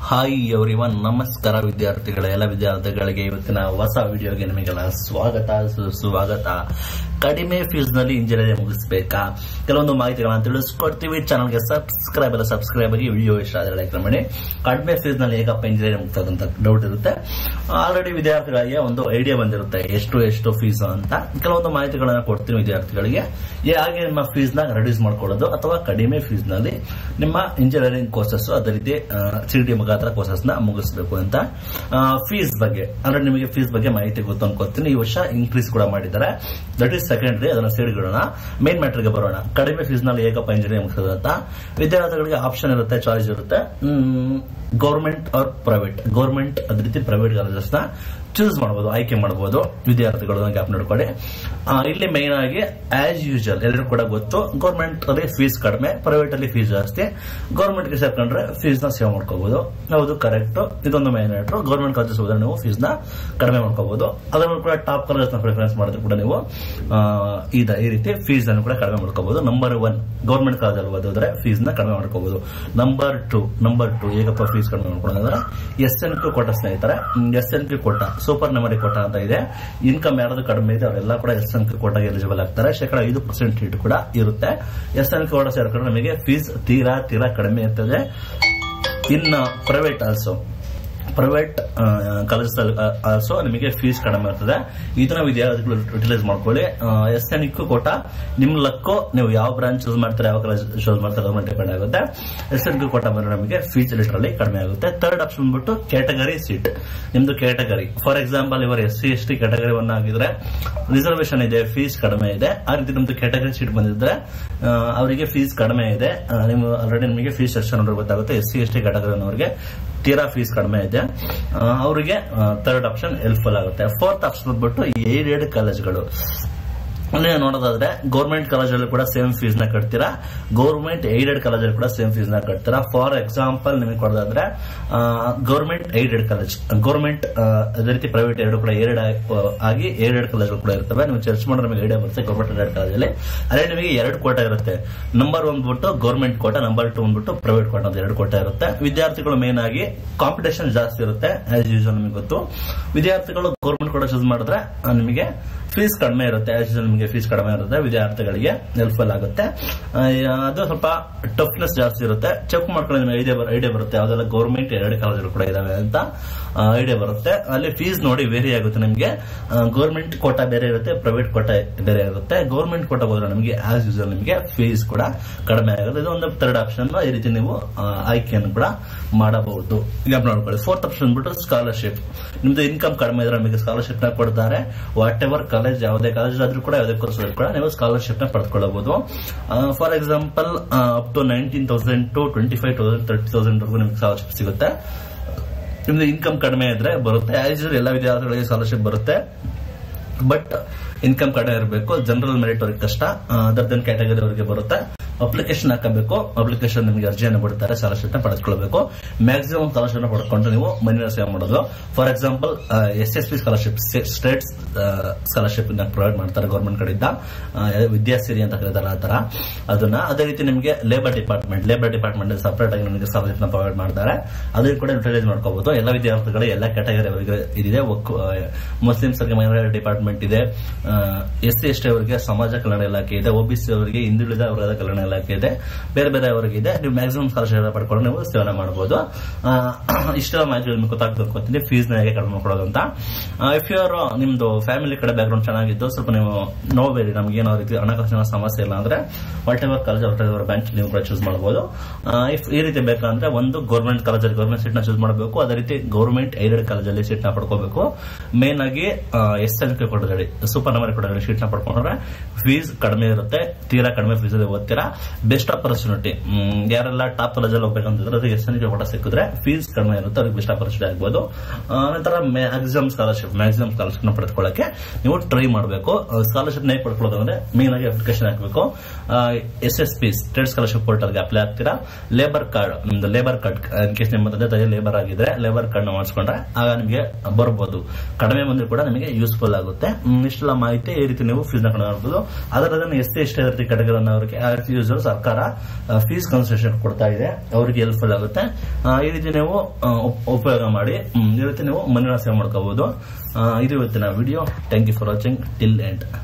hi everyone ನಮಸ್ಕಾರ ವಿದ್ಯಾರ್ಥಿಗಳ ಎಲ್ಲ ವಿದ್ಯಾರ್ಥಿಗಳಿಗೆ ಇವತ್ತಿನ ಹೊಸ ವಿಡಿಯೋಗೆ ನಿಮಗೆಲ್ಲ ಸ್ವಾಗತ ಸುಸ್ವಾಗತ ಕಡಿಮೆ ಫೀಸ್ ನಲ್ಲಿ ಇಂಜಿನಿಯರಿಂಗ್ ಮುಗಿಸ್ಬೇಕಾ ಕೆಲವೊಂದು ಮಾಹಿತಿಗಳನ್ನ ತಿಳಿಸ್ಕೊಡ್ತೀವಿ ಚಾನಲ್ಗೆ ಸಬ್ಸ್ಕ್ರೈಬ್ ಎಲ್ಲ ಸಬ್ಸ್ಕ್ರೈಬ್ ಆಗಿ ವಿಡಿಯೋ ಇಷ್ಟ ಆದರೆ ಲೈಕ್ ಮಾಡಿ ಕಡಿಮೆ ಫೀಸ್ ನಲ್ಲಿ ಹೇಗಪ್ಪ ಇಂಜಿನಿಯರಿಂಗ್ ಮುಗ್ತದಂತ ಡೌಟ್ ಇರುತ್ತೆ ಆಲ್ರೆಡಿ ವಿದ್ಯಾರ್ಥಿಗಳಿಗೆ ಒಂದು ಐಡಿಯಾ ಬಂದಿರುತ್ತೆ ಎಷ್ಟು ಎಷ್ಟು ಫೀಸ್ ಅಂತ ಕೆಲವೊಂದು ಮಾಹಿತಿಗಳನ್ನ ಕೊಡ್ತೀನಿ ವಿದ್ಯಾರ್ಥಿಗಳಿಗೆ ಹಾಗೆ ನಿಮ್ಮ ಫೀಸ್ ನ ರೆಡ್ಯೂಸ್ ಮಾಡ್ಕೊಳ್ಳೋದು ಅಥವಾ ಕಡಿಮೆ ಫೀಸ್ ನಲ್ಲಿ ನಿಮ್ಮ ಇಂಜಿನಿಯರಿಂಗ್ ಕೋರ್ಸಸ್ ಅದೇ ರೀತಿ ಸಿ ಡಿ ಮುಖಾಂತರ ಕೋರ್ಸಸ್ ನ ಮುಗಿಸಬೇಕು ಅಂತ ಫೀಸ್ ಬಗ್ಗೆ ಅಂದ್ರೆ ನಿಮಗೆ ಫೀಸ್ ಬಗ್ಗೆ ಮಾಹಿತಿ ಗೊತ್ತು ಅನ್ಕೋತೀನಿ ಈ ವರ್ಷ ಇನ್ಕ್ರೀಸ್ ಕೂಡ ಮಾಡಿದ್ದಾರೆ ದಟ್ ಈಸ್ ಸೆಕೆಂಡ್ರಿ ಅದನ್ನ ಸೇರಿಕೊಳ್ಳೋಣ ಮೇನ್ ಮ್ಯಾಟ್ರಿಗೆ ಬರೋಣ ಕಡಿಮೆ ಫೀಸ್ ನಲ್ಲಿ ಹೇಗಪ್ಪ ಇಂಜಿನಿಯರಿಂಗ್ ಮುಗಿಸೋದು ಅಂತ ವಿದ್ಯಾರ್ಥಿಗಳಿಗೆ ಆಪ್ಷನ್ ಇರುತ್ತೆ ಚಾಯ್ಸ್ ಇರುತ್ತೆ ಗೌರ್ಮೆಂಟ್ ಆರ್ ಪ್ರೈವೇಟ್ ಗೌರ್ಮೆಂಟ್ ಅದೇ ರೀತಿ ಪ್ರೈವೇಟ್ ಕಾಲೇಜಸ್ ನ ಚೂಸ್ ಮಾಡಬಹುದು ಆಯ್ಕೆ ಮಾಡಬಹುದು ವಿದ್ಯಾರ್ಥಿಗಳು ಗ್ಯಾಪ್ ನೋಡ್ಕೊಳ್ಳಿ ಆ, ಇಲ್ಲಿ ಮೈನ್ ಆಗಿ ಆಸ್ ಯೂಶುವಲ್ ಎಲ್ಲರೂ ಕೂಡ ಗೊತ್ತು ಗೌರ್ಮೆಂಟ್ ಅಲ್ಲಿ ಫೀಸ್ ಕಡಿಮೆ ಪ್ರೈವೇಟ್ ಅಲ್ಲಿ ಫೀಸ್ ಜಾಸ್ತಿ ಗೌರ್ಮೆಂಟ್ ಗೆ ಸೇರ್ಕೊಂಡ್ರೆ ಫೀಸ್ ನ ಸೇವ್ ಮಾಡ್ಕೋಬಹುದು ಹೌದು ಕರೆಕ್ಟ್ ಇದೊಂದು ಮೈನ್ ಮ್ಯಾಟ್ರು ಗೌರ್ಮೆಂಟ್ ಕಾಲೇಜಸ್ ಹೋದ್ರೆ ನೀವು ಫೀಸ್ ನ ಕಡಿಮೆ ಮಾಡ್ಕೋಬಹುದು ಅದನ್ನು ಕೂಡ ಟಾಪ್ ಕಾಲೇಜ್ ನ ಪ್ರಿಫರೆನ್ಸ್ ಮಾಡಿದ್ರೆ ಕೂಡ ನೀವು ಆ, ಇದ- ಈ ರೀತಿ ಫೀಸ್ ಅನ್ನು ಕೂಡ ಕಡಿಮೆ ಮಾಡ್ಕೋಬಹುದು ನಂಬರ್ ಒನ್ ಗೌರ್ಮೆಂಟ್ ಕಾಲೇಜ್ ಅಲ್ಲಿ ಓದಿದ್ರೆ ಫೀಸ್ ನ ಕಡಿಮೆ ಮಾಡ್ಕೋಬಹುದು ನಂಬರ್ ಟು ನಂಬರ್ ಟು ಹೇಗಪ್ಪ ಫೀಸ್ ಕಡಿಮೆ ಮಾಡ್ಕೊಳ್ಳೋದಂದ್ರೆ ಎಸ್ ಎನ್ ಪಿ ಕೋಟ ಸ್ನೇಹಿತರೆ S N P quota super memory quota ಅಂತ ಇದೆ ಇನ್ಕಮ್ ಯಾರ್ದು ಕಡಿಮೆ ಇದೆ ಅವರೆಲ್ಲ ಕೂಡ S N P quota eligible ಆಗ್ತಾರೆ ಶೇಕಡ ಐದು ಪರ್ಸೆಂಟ್ ಹೀಟ್ ಕೂಡ ಇರುತ್ತೆ ಎಸ್ ಎನ್ ಪಿ ಕೋಟ ಸೇರ್ಕೊಂಡ್ರೆ ನಮಗೆ ಫೀಸ್ ತೀರಾ ತೀರಾ ಕಡಿಮೆ ಇರ್ತದೆ ಇನ್ನು private also private colleges also ನಿಮಗೆ ಫೀಸ್ ಕಡಿಮೆ ಇರ್ತದೆ ಇದನ್ನ ವಿದ್ಯಾರ್ಥಿಗಳು ಯುಟಿಲೈಸ್ ಮಾಡ್ಕೊಳ್ಳಿ ಎಸ್ ಎನ್ ಇಕ್ಕು ಕೋಟ ನಿಮ್ ಲಕ್ಕು ನೀವು ಯಾವ ಬ್ರಾಂಚ್ ಚೂಸ್ ಮಾಡ್ತಾರೆ ಯಾವ ಕಾಲೇಜ್ ಚೂಸ್ ಮಾಡ್ತಾರೆ ಅದ್ರ ಮೇಲೆ ಡಿಪೆಂಡ್ ಆಗುತ್ತೆ ಎಸ್ ಎನ್ ಕೋಟ ಬಂದ್ರೆ ನಮಗೆ ಫೀಸ್ ಲಿಟರಲ್ಲಿ ಕಡಿಮೆ ಆಗುತ್ತೆ ಥರ್ಡ್ ಆಪ್ಷನ್ ಬಂದ್ಬಿಟ್ಟು ಕ್ಯಾಟಗರಿ ಸೀಟ್ ನಿಮ್ದು ಕ್ಯಾಟಗರಿ ಫಾರ್ ಎಕ್ಸಾಂಪಲ್ ಇವರು S C S T category one ಆಗಿದ್ರೆ ರಿಸರ್ವೇಶನ್ ಇದೆ ಫೀಸ್ ಕಡಿಮೆ ಇದೆ ಆ ರೀತಿ ನಿಮ್ದು ಕ್ಯಾಟಗರಿ ಸೀಟ್ ಬಂದಿದ್ರೆ ಆ, ಅವರಿಗೆ ಫೀಸ್ ಕಡಿಮೆ ಇದೆ ಆ, ನೀವು ಆಲ್ರೆಡಿ ನಿಮಗೆ ಫೀಸ್ ಸ್ಟ್ರಕ್ಚರ್ ನೋಡಿದ್ರೆ ಗೊತ್ತಾಗುತ್ತೆ S C S T category ತೀರಾ ಫೀಸ್ ಕಡಿಮೆ ಇದೆ ಆ, ಅವರಿಗೆ ಥರ್ಡ್ ಆಪ್ಷನ್ ಹೆಲ್ಪ್ಫುಲ್ ಆಗುತ್ತೆ ಫೋರ್ತ್ ಆಪ್ಷನ್ ಬಂದ್ಬಿಟ್ಟು ಏಡೆಡ್ ಕಾಲೇಜ್ಗಳು ಅಂದ್ರೆ ನೋಡೋದಾದ್ರೆ ಗೌರ್ಮೆಂಟ್ ಕಾಲೇಜಲ್ಲಿ ಕೂಡ ಸೇಮ್ ಫೀಸ್ ನ ಕಟ್ತೀರಾ ಗೌರ್ಮೆಂಟ್ ಏಡೆಡ್ ಕಾಲೇಜಲ್ಲಿ ಕೂಡ ಸೇಮ್ ಫೀಸ್ ನ ಕಟ್ತೀರಾ ಫಾರ್ ಎಕ್ಸಾಂಪಲ್ ನಿಮಗೆ ಕೊಡೋದಾದ್ರೆ ಗೌರ್ಮೆಂಟ್ ಏಡೆಡ್ ಕಾಲೇಜ್ ಗೌರ್ಮೆಂಟ್ ಅದೇ ರೀತಿ ಪ್ರೈವೇಟ್ ಎರಡು ಕೂಡ ಏಡೆಡ್ ಆಗಿ ಏಡೆಡ್ ಕಾಲೇಜ್ ಕೂಡ ಇರ್ತವೆ ನೀವು ಚರ್ಚ್ ಮಾಡಿದ್ರೆ ನಿಮಗೆ ಐಡಿಯಾ ಬರುತ್ತೆ ಗೌರ್ಮೆಂಟ್ ಏಡೆಡ್ ಕಾಲೇಜಲ್ಲಿ ಅದೇ ನಿಮಗೆ ಎರಡು ಕೋಟ ಇರುತ್ತೆ ನಂಬರ್ ಒನ್ ಬಿಟ್ಟು ಗೌರ್ಮೆಂಟ್ ಕೋಟ ನಂಬರ್ ಟು ಬಂದ್ಬಿಟ್ಟು ಪ್ರೈವೇಟ್ ಕೋಟ ಅಂತ ಎರಡು ಕೋಟ ಇರುತ್ತೆ ವಿದ್ಯಾರ್ಥಿಗಳು ಮೇನ್ ಆಗಿ ಕಾಂಪಿಟೇಷನ್ ಜಾಸ್ತಿ ಇರುತ್ತೆ ಆಸ್ ಯೂಶುವಲ್ ನಿಮಗೆ ಗೊತ್ತು ವಿದ್ಯಾರ್ಥಿಗಳು ಗೌರ್ಮೆಂಟ್ ಕೋಟ ಚೂಸ್ ಮಾಡಿದ್ರೆ ಆ, ನಿಮಗೆ ಫೀಸ್ ಕಡಿಮೆ ಇರುತ್ತೆ ಆಸ್ ಯೂಶುವಲ್ ನಿಮಗೆ ಫೀಸ್ ಕಡಿಮೆ ಇರುತ್ತೆ ವಿದ್ಯಾರ್ಥಿಗಳಿಗೆ ಹೆಲ್ಪ್ಫುಲ್ ಆಗುತ್ತೆ ಆ, ಅದು ಸ್ವಲ್ಪ ಟಫ್ನೆಸ್ ಜಾಸ್ತಿ ಇರುತ್ತೆ ಚೆಕ್ ಮಾಡ್ಕೊಂಡು ನಿಮಗೆ ಐಡಿಯಾ ಐಡಿಯಾ ಬರುತ್ತೆ ಯಾವ್ದೆಲ್ಲ ಗೌರ್ಮೆಂಟ್ ಎರಡು ಕಾಲೇಜುಗಳು ಕೂಡ ಇದಾವೆ ಅಂತ ಐಡಿಯಾ ಬರುತ್ತೆ ಅಲ್ಲಿ ಫೀಸ್ ನೋಡಿ ವೇರಿ ಆಗುತ್ತೆ ನಿಮಗೆ ಗೌರ್ಮೆಂಟ್ ಕೋಟ ಬೇರೆ ಇರುತ್ತೆ ಪ್ರೈವೇಟ್ ಕೋಟ ಬೇರೆ ಇರುತ್ತೆ ಗೌರ್ಮೆಂಟ್ ಕೋಟ ಹೋದ್ರೆ ನಿಮಗೆ ಆಸ್ ಯೂಶುವಲ್ ನಿಮಗೆ ಫೀಸ್ ಕೂಡ ಕಡಿಮೆ ಆಗುತ್ತೆ ಇದು ಒಂದು ಥರ್ಡ್ ಆಪ್ಷನ್ ಈ ರೀತಿ ನೀವು ಆ, ಆಯ್ಕೆಯನ್ನು ಕೂಡ ಮಾಡಬಹುದು ಈಗ ನೋಡ್ಕೊಳ್ಳಿ ಫೋರ್ತ್ ಆಪ್ಷನ್ ಬಿಟ್ಟು ಸ್ಕಾಲರ್ಶಿಪ್ ನಿಮ್ದು ಇನ್ಕಮ್ ಕಡಿಮೆ ಇದ್ರೆ ನಿಮಗೆ ಸ್ಕಾಲರ್ಶಿಪ್ ನ ಕೊಡ್ತಾರೆ ವಾಟ್ ಎವರ್ ಕಾಲೇಜ್ ಯಾವುದೇ ಕಾಲೇಜ್ ಆದ್ರೂ ಕೂಡ ಯಾವುದೇ ಕೋರ್ಸ್ ಕೂಡ ನೀವು ಸ್ಕಾಲರ್ಶಿಪ್ ನ ಪಡೆದುಕೊಳ್ಳಬಹುದು for example up to nineteen thousand to twenty five thousand thirty thousand ವರೆಗೂ ನಿಮಗೆ ಸ್ಕಾಲರ್ಶಿಪ್ ಸಿಗುತ್ತೆ ನಿಮ್ದು ಇನ್ಕಮ್ ಕಡಿಮೆ ಇದ್ರೆ ಬರುತ್ತೆ ಆಸ್ ಯೂಶುವಲ್ ಎಲ್ಲ ವಿದ್ಯಾರ್ಥಿಗಳಿಗೆ ಸ್ಕಾಲರ್ಶಿಪ್ ಬರುತ್ತೆ ಬಟ್ ಇನ್ಕಮ್ ಕಡಿಮೆ ಇರಬೇಕು ಜನರಲ್ ಮೆರಿಟ್ ಅವ್ರಿಗೆ ಕಷ್ಟ ಅದರ್ ದೆನ್ ಕ್ಯಾಟಗರಿ ಅವರಿಗೆ ಬರುತ್ತೆ ಅಪ್ಲಿಕೇಶನ್ ಹಾಕಬೇಕು ಅಪ್ಲಿಕೇಶನ್ ನಿಮಗೆ ಅರ್ಜಿಯನ್ನು ಬಿಡ್ತಾರೆ ಸ್ಕಾಲರ್ಶಿಪ್ ನ ಪಡೆದುಕೊಳ್ಬೇಕು ಮ್ಯಾಕ್ಸಿಮಮ್ ಸ್ಕಾಲರ್ಶಿಪ್ ನ ಪಡ್ಕೊಂಡು ನೀವು ಮನಿನ ಸೇವ್ ಮಾಡೋದು for example S S P scholarship state scholarship provide ಮಾಡ್ತಾರೆ ಗೌರ್ಮೆಂಟ್ ಕಡೆಯಿಂದ ಆ, ವಿದ್ಯಾಸಿರಿ ಅಂತ ಕರೀತಾರೆ ಆ ತರ ಅದನ್ನ ಅದೇ ರೀತಿ ನಿಮಗೆ labour department labour department separate ಆಗಿ ನಿಮಗೆ ಸ್ಕಾಲರ್ಶಿಪ್ ನ ಪ್ರೊವೈಡ್ ಮಾಡ್ತಾರೆ ಅದನ್ನು ಕೂಡ ಯುಟಿಲೈಸ್ ಮಾಡ್ಕೋಬಹುದು ಎಲ್ಲ ವಿದ್ಯಾರ್ಥಿಗಳು ಎಲ್ಲ ಕ್ಯಾಟಗರಿ ಅವರಿಗೆ ಇದಿದೆ ಒಕ್ಕು ಮುಸ್ಲಿಮ್ಸ್ ಅವರಿಗೆ ಮೈನಾರಿಟಿ ಡಿಪಾರ್ಟ್ಮೆಂಟ್ ಇದೆ ಎಸ್ ಸಿ ಎಸ್ ಟಿ ಅವರಿಗೆ ಸಮಾಜ ಕಲ್ಯಾಣ ಇಲಾಖೆ ಇದೆ ಒಬಿಸಿ ಅವರಿಗೆ ಹಿಂದುಳಿದ ವರ್ಗದ ಕಲ್ಯಾಣ ಇಲಾಖೆ ಇದೆ ಬೇರೆ ಬೇರೆ ಅವರಿಗೆ ಇದೆ ನೀವು ಮ್ಯಾಕ್ಸಿಮಮ್ ಸ್ಕಾಲರ್ಶಿಪ್ ಪಡ್ಕೊಂಡು ನೀವು ಸೇವನೆ ಮಾಡಬಹುದು ಆ, ಇಷ್ಟೆಲ್ಲ ಮಾಹಿತಿ ನಿಮ್ಗೆ ಗೊತ್ತಾಗ್ತದೆ ಅನ್ಕೋತೀನಿ ಫೀಸ್ ನ ಹೇಗೆ ಕಡಿಮೆ ಮಾಡ್ಕೊಳ್ಳೋದು ಅಂತ ಇಫ್ ಯು ಆರ್ ನಿಮ್ದು ಫ್ಯಾಮಿಲಿ ಕಡೆ ಬ್ಯಾಕ್ ಗ್ರೌಂಡ್ ಚೆನ್ನಾಗಿದ್ದು ಸ್ವಲ್ಪ ನೀವು ನೋಡಬೇಡಿ ನಮ್ಗೆ ಏನೋ ರೀತಿ ಹಣಕಾಸಿನ ಸಮಸ್ಯೆ ಇಲ್ಲ ಅಂದ್ರೆ whatever college whatever bank ನೀವು ಕೂಡ ಚೂಸ್ ಮಾಡಬಹುದು ಇಫ್ ಈ ರೀತಿ ಬೇಕಂದ್ರೆ ಒಂದು ಗೌರ್ಮೆಂಟ್ ಕಾಲೇಜಲ್ಲಿ ಗೌರ್ಮೆಂಟ್ ಸೀಟ್ ನ ಚೂಸ್ ಮಾಡಬೇಕು ಅದೇ ರೀತಿ ಗೌರ್ಮೆಂಟ್ ಏಡೆಡ್ ಕಾಲೇಜಲ್ಲಿ ಸೀಟ್ ನ ಪಡ್ಕೋಬೇಕು ಮೇನ್ ಆಗಿ ಎಸ್ ಎಲ್ ಕೆ ಕೊಡೋದಡಿ ಸೂಪರ್ ನಂಬರ್ ಕೊಡೋದಡಿ ಸೀಟ್ ನ ಪಡ್ಕೊಂಡ್ರೆ ಫೀಸ್ ಕಡಿಮೆ ಇರುತ್ತೆ ತೀರಾ ಕಡಿಮೆ ಫೀಸ್ ಓದ್ತೀರಾ ಬೆಸ್ಟ್ ಆಪರ್ಚುನಿಟಿ ಯಾರೆಲ್ಲ ಟಾಪ್ ಕಾಲೇಜಲ್ಲಿ ಹೋಗ್ಬೇಕಂತಿದ್ರೆ ಅದಕ್ಕೆ ಎಸ್ ಎನ್ ಕೆ ಕೊಟ್ಟ ಸಿಕ್ಕಿದ್ರೆ ಫೀಸ್ ಕಡಿಮೆ ಇರುತ್ತೆ ಅವ್ರಿಗೆ ಬೆಸ್ಟ್ ಆಪರ್ಚುನಿಟಿ ಆಗ್ಬೋದು ಆ, ನಂತರ ಮ್ಯಾಕ್ಸಿಮಮ್ ಸ್ಕಾಲರ್ಶಿಪ್ ಮ್ಯಾಕ್ಸಿಮಮ್ ಸ್ಕಾಲರ್ಶಿಪ್ ನ ಪಡೆದುಕೊಳ್ಳಕ್ಕೆ ನೀವು ಟ್ರೈ ಮಾಡಬೇಕು ಸ್ಕಾಲರ್ಶಿಪ್ ನೇ ಪಡ್ಕೊಳ್ಳೋದಂದ್ರೆ ಮೇನ್ ಆಗಿ ಅಪ್ಲಿಕೇಶನ್ ಹಾಕಬೇಕು S S P state scholarship ಪೋರ್ಟಲ್ಗೆ ಅಪ್ಲೈ ಆಗ್ತೀರಾ ಲೇಬರ್ ಕಾರ್ಡ್ ನಿಮ್ದು ಲೇಬರ್ ಕಾರ್ಡ್ ಇನ್ ಕೇಸ್ ನಿಮ್ಮ ತಂದೆ ತಾಯಿ ಲೇಬರ್ ಆಗಿದ್ರೆ ಲೇಬರ್ ಕಾರ್ಡ್ ನ ಮಾಡಿಸ್ಕೊಂಡ್ರೆ ಆಗ ನಿಮಗೆ ಬರ್ಬೋದು ಕಡಿಮೆ ಬಂದ್ರೆ ಕೂಡ ನಿಮಗೆ ಯೂಸ್ಫುಲ್ ಆಗುತ್ತೆ ಹ್ಮ್, ಇಷ್ಟೆಲ್ಲ ಮಾಹಿತಿ ಈ ರೀತಿ ನೀವು ಫೀಸ್ ನ ಕಡಿಮೆ ಮಾಡ್ಬೋದು ಅದರ S C S T category ಅವರಿಗೆ ಫೀಸ್ ಸರ್ಕಾರ ಫೀಸ್ ಕನ್ಸೆಷನ್ ಕೊಡ್ತಾ ಇದೆ ಅವರಿಗೆ ಹೆಲ್ಪ್ಫುಲ್ ಆಗುತ್ತೆ ಆ, ಈ ರೀತಿ ನೀವು ಆ, ಉಪ್- ಉಪಯೋಗ ಮಾಡಿ ಹ್ಮ್, ಈ ರೀತಿ ನೀವು ಮನೆಯ ಸೇವ್ ಮಾಡ್ಕೋಬಹುದು ಆ, ಇದು ಇವತ್ತಿನ video thank you for watching till end